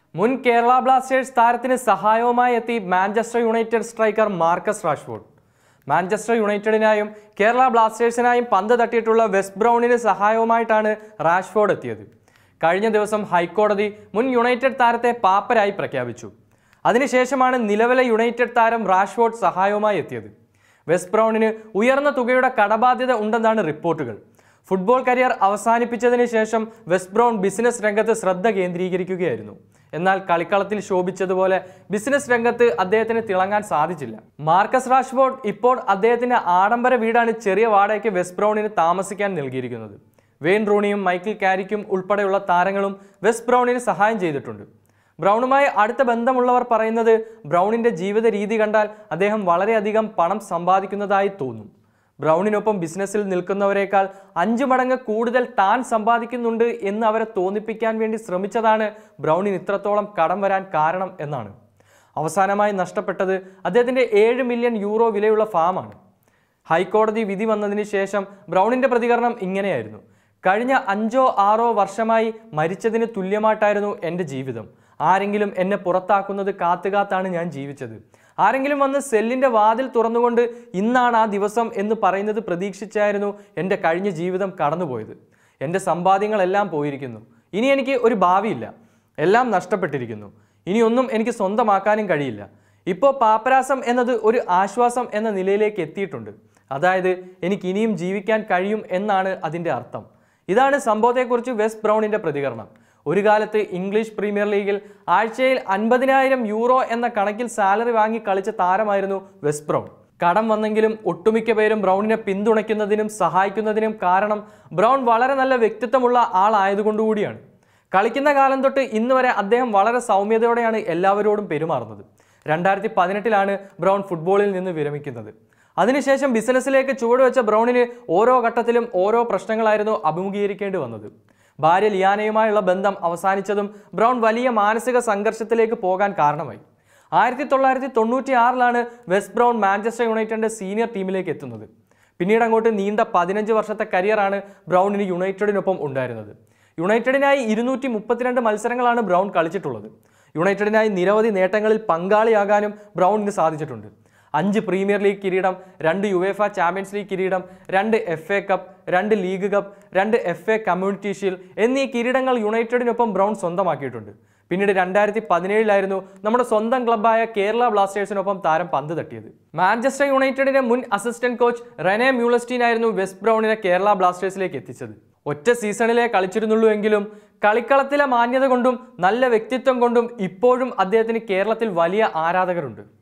മുൻ കേരള ബ്ലാസ്റ്റേഴ്സ് താരത്തിന് സഹായവുമായി എത്തി Manchester United striker Marcus Rashford Manchester യുണൈറ്റഡിനായും കേരള ബ്ലാസ്റ്റേഴ്സിനായും പന്ത് തട്ടിയിട്ടുള്ള വെസ്റ്റ് ബ്രൗണിന് സഹായവുമായിട്ടാണ് റാഷ്ഫോർഡ് എത്തിയത് കഴിഞ്ഞ ദിവസം ഹൈക്കോടതി മുൻ യുണൈറ്റഡ് താരത്തെ പാപ്പരായി പ്രഖ്യാപിച്ചു അതിനുശേഷമാണ് നിലവിലെ യുണൈറ്റഡ് താരം റാഷ്ഫോർഡ് സഹായവുമായി എത്തിയത് വെസ്റ്റ് ബ്രൗണിന് ഉയർന്ന തുകയുടെ കടബാധ്യത ഉണ്ടെന്നാണ് റിപ്പോർട്ടുകൾ ഫുട്ബോൾ കരിയർ അവസാനിപ്പിച്ചതിന് ശേഷം വെസ്റ്റ് ബ്രൗൺ ബിസിനസ് രംഗത്ത് ശ്രദ്ധ കേന്ദ്രീകരിക്കുകയായിരുന്നു എന്നാൽ കളിക്കളത്തിൽ ശോഭിച്ചതുപോലെ ബിസിനസ് രംഗത്ത് അദ്ദേഹത്തിന് തിളങ്ങാൻ സാധിച്ചില്ല മാർക്കസ് റാഷ്ഫോർഡ് ഇപ്പോൾ അദ്ദേഹത്തിന്റെ ആഡംബര വീടാണ് ചെറിയ വാടകയ്ക്ക് വെസ്റ്റ് ബ്രൗണിന് താമസിക്കാൻ നൽകിയിരിക്കുന്നത് വെയിൻ റൂണിയും മൈക്കിൾ കാരിക്കും ഉൾപ്പെടെയുള്ള താരങ്ങളും വെസ്റ്റ് ബ്രൗണിന് സഹായം ചെയ്തിട്ടുണ്ട് ബ്രൗണുമായി അടുത്ത ബന്ധമുള്ളവർ പറയുന്നത് ബ്രൗണിന്റെ ജീവിത രീതി കണ്ടാൽ അദ്ദേഹം വളരെയധികം പണം സമ്പാദിക്കുന്നതായി തോന്നും ബ്രൗണിനൊപ്പം ബിസിനസ്സിൽ നിൽക്കുന്നവരെക്കാൾ അഞ്ചു മടങ്ങ് കൂടുതൽ താൻ സമ്പാദിക്കുന്നുണ്ട് എന്ന് അവരെ തോന്നിപ്പിക്കാൻ വേണ്ടി ശ്രമിച്ചതാണ് ബ്രൗണിന് ഇത്രത്തോളം കടം വരാൻ കാരണം എന്നാണ് അവസാനമായി നഷ്ടപ്പെട്ടത് അദ്ദേഹത്തിന്റെ ഏഴ് മില്യൺ യൂറോ വിലയുള്ള ഫാമാണ് ഹൈക്കോടതി വിധി വന്നതിന് ശേഷം ബ്രൗണിന്റെ പ്രതികരണം ഇങ്ങനെയായിരുന്നു കഴിഞ്ഞ അഞ്ചോ ആറോ വർഷമായി മരിച്ചതിന് തുല്യമായിട്ടായിരുന്നു എൻ്റെ ജീവിതം ആരെങ്കിലും എന്നെ പുറത്താക്കുന്നത് കാത്തുകാത്താണ് ഞാൻ ജീവിച്ചത് ആരെങ്കിലും വന്ന് സെല്ലിൻ്റെ വാതിൽ തുറന്നുകൊണ്ട് ഇന്നാണ് ആ ദിവസം എന്ന് പറയുന്നത് പ്രതീക്ഷിച്ചായിരുന്നു എൻ്റെ കഴിഞ്ഞ ജീവിതം കടന്നുപോയത് എൻ്റെ സമ്പാദ്യങ്ങളെല്ലാം പോയിരിക്കുന്നു ഇനി എനിക്ക് ഒരു ഭാവിയില്ല എല്ലാം നഷ്ടപ്പെട്ടിരിക്കുന്നു ഇനിയൊന്നും എനിക്ക് സ്വന്തമാക്കാനും കഴിയില്ല ഇപ്പോൾ പാപ്പരാസം എന്നത് ഒരു ആശ്വാസം എന്ന നിലയിലേക്ക് എത്തിയിട്ടുണ്ട് അതായത് എനിക്ക് ഇനിയും ജീവിക്കാൻ കഴിയും എന്നാണ് അതിൻ്റെ അർത്ഥം ഇതാണ് സംഭവത്തെക്കുറിച്ച് വെസ്റ്റ് ബ്രൗണിന്റെ പ്രതികരണം ഒരു കാലത്ത് ഇംഗ്ലീഷ് പ്രീമിയർ ലീഗിൽ ആഴ്ചയിൽ അൻപതിനായിരം യൂറോ എന്ന കണക്കിൽ സാലറി വാങ്ങി കളിച്ച താരമായിരുന്നു വെസ്റ്റ് ബ്രൗൺ കടം വന്നെങ്കിലും ഒട്ടുമിക്ക പേരും ബ്രൗണിനെ പിന്തുണയ്ക്കുന്നതിനും സഹായിക്കുന്നതിനും കാരണം ബ്രൗൺ വളരെ നല്ല വ്യക്തിത്വമുള്ള ആളായതുകൊണ്ടുകൂടിയാണ് കളിക്കുന്ന കാലം തൊട്ട് ഇന്ന് വരെ അദ്ദേഹം വളരെ സൗമ്യതയോടെയാണ് എല്ലാവരോടും പെരുമാറുന്നത് രണ്ടായിരത്തി പതിനെട്ടിലാണ് ബ്രൗൺ ഫുട്ബോളിൽ നിന്ന് വിരമിക്കുന്നത് അതിനുശേഷം ബിസിനസ്സിലേക്ക് ചുവടുവെച്ച ബ്രൗണിന് ഓരോ ഘട്ടത്തിലും ഓരോ പ്രശ്നങ്ങളായിരുന്നു അഭിമുഖീകരിക്കേണ്ടി വന്നത് ഭാര്യ ലിയാനയുമായുള്ള ബന്ധം അവസാനിച്ചതും ബ്രൗൺ വലിയ മാനസിക സംഘർഷത്തിലേക്ക് പോകാൻ കാരണമായി ആയിരത്തി തൊള്ളായിരത്തി തൊണ്ണൂറ്റി ആറിലാണ് വെസ്റ്റ് ബ്രൗൺ മാഞ്ചസ്റ്റർ യുണൈറ്റഡിന്റെ സീനിയർ ടീമിലേക്ക് എത്തുന്നത് പിന്നീട് അങ്ങോട്ട് നീണ്ട പതിനഞ്ച് വർഷത്തെ കരിയറാണ് ബ്രൗണിന് യുണൈറ്റഡിനൊപ്പം ഉണ്ടായിരുന്നത് യുണൈറ്റഡിനായി ഇരുന്നൂറ്റി മുപ്പത്തിരണ്ട് മത്സരങ്ങളാണ് ബ്രൗൺ കളിച്ചിട്ടുള്ളത് യുണൈറ്റഡിനായി നിരവധി നേട്ടങ്ങളിൽ പങ്കാളിയാകാനും ബ്രൗണിന് സാധിച്ചിട്ടുണ്ട് അഞ്ച് പ്രീമിയർ ലീഗ് കിരീടം രണ്ട് യുവേഫ ചാമ്പ്യൻസ് ലീഗ് കിരീടം രണ്ട് എഫ് എ കപ്പ് രണ്ട് ലീഗ് കപ്പ് രണ്ട് എഫ് എ കമ്മ്യൂണിറ്റി ഷീൽഡ് എന്നീ കിരീടങ്ങൾ യുണൈറ്റഡിനൊപ്പം ബ്രൗൺ സ്വന്തമാക്കിയിട്ടുണ്ട് പിന്നീട് രണ്ടായിരത്തി പതിനേഴിലായിരുന്നു നമ്മുടെ സ്വന്തം ക്ലബ്ബായ കേരള ബ്ലാസ്റ്റേഴ്സിനൊപ്പം താരം പന്ത് തട്ടിയത് മാഞ്ചസ്റ്റർ യുണൈറ്റഡിന്റെ മുൻ അസിസ്റ്റന്റ് കോച്ച് റെനെ മ്യൂളസ്റ്റീൻ ആയിരുന്നു വെസ്റ്റ് ബ്രൗണിനെ കേരള ബ്ലാസ്റ്റേഴ്സിലേക്ക് എത്തിച്ചത് ഒറ്റ സീസണിലേ കളിച്ചിരുന്നുള്ളൂ എങ്കിലും കളിക്കളത്തിലെ മാന്യത കൊണ്ടും നല്ല വ്യക്തിത്വം കൊണ്ടും ഇപ്പോഴും അദ്ദേഹത്തിന് കേരളത്തിൽ വലിയ ആരാധകരുണ്ട്